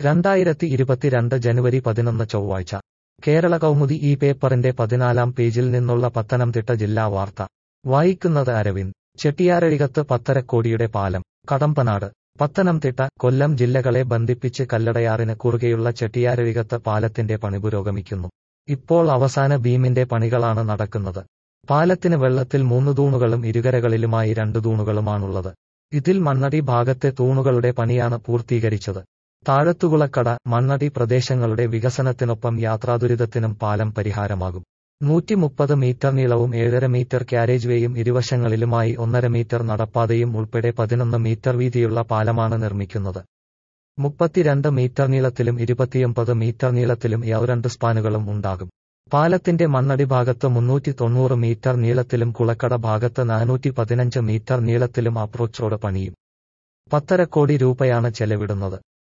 രണ്ടായിരത്തി ഇരുപത്തിരണ്ട് ജനുവരി പതിനൊന്ന് ചൊവ്വാഴ്ച കേരള കൗമുദി ഈ പേപ്പറിന്റെ പതിനാലാം പേജിൽ നിന്നുള്ള പത്തനംതിട്ട ജില്ലാ വാർത്ത വായിക്കുന്നത് അരവിന്ദ് ചെട്ടിയാരഴികത്ത് പത്തരക്കോടിയുടെ പാലം കടമ്പനാട് പത്തനംതിട്ട കൊല്ലം ജില്ലകളെ ബന്ധിപ്പിച്ച് കല്ലടയാറിന് കുറുകെയുള്ള ചെട്ടിയാരഴികത്ത് പാലത്തിന്റെ പണി പുരോഗമിക്കുന്നു ഇപ്പോൾ അവസാന ബീമിന്റെ പണികളാണ് നടക്കുന്നത് പാലത്തിന് വെള്ളത്തിൽ മൂന്ന് തൂണുകളും ഇരുകരകളിലുമായി രണ്ട് തൂണുകളുമാണുള്ളത് ഇതിൽ മണ്ണടി ഭാഗത്തെ തൂണുകളുടെ പണിയാണ് പൂർത്തീകരിച്ചത് താഴത്തുകുളക്കട മണ്ണടി പ്രദേശങ്ങളുടെ വികസനത്തിനൊപ്പം യാത്രാദുരിതത്തിനും പാലം പരിഹാരമാകും നൂറ്റി മുപ്പത് മീറ്റർ നീളവും ഏഴര മീറ്റർ ക്യാരേജ് വേയും ഇരുവശങ്ങളിലുമായി ഒന്നര മീറ്റർ നടപ്പാതയും ഉൾപ്പെടെ പതിനൊന്ന് മീറ്റർ വീതിയുള്ള പാലമാണ് നിർമ്മിക്കുന്നത് മുപ്പത്തിരണ്ട് മീറ്റർ നീളത്തിലും ഇരുപത്തിയൊമ്പത് മീറ്റർ നീളത്തിലും യൗരണ്ട് സ്പാനുകളും ഉണ്ടാകും പാലത്തിന്റെ മണ്ണടി ഭാഗത്ത് മുന്നൂറ്റി തൊണ്ണൂറ് മീറ്റർ നീളത്തിലും കുളക്കട ഭാഗത്ത് നാനൂറ്റി പതിനഞ്ച് മീറ്റർ നീളത്തിലും അപ്രോച്ച് റോഡ് പണിയും പത്തര കോടി രൂപയാണ് ചെലവിടുന്നത്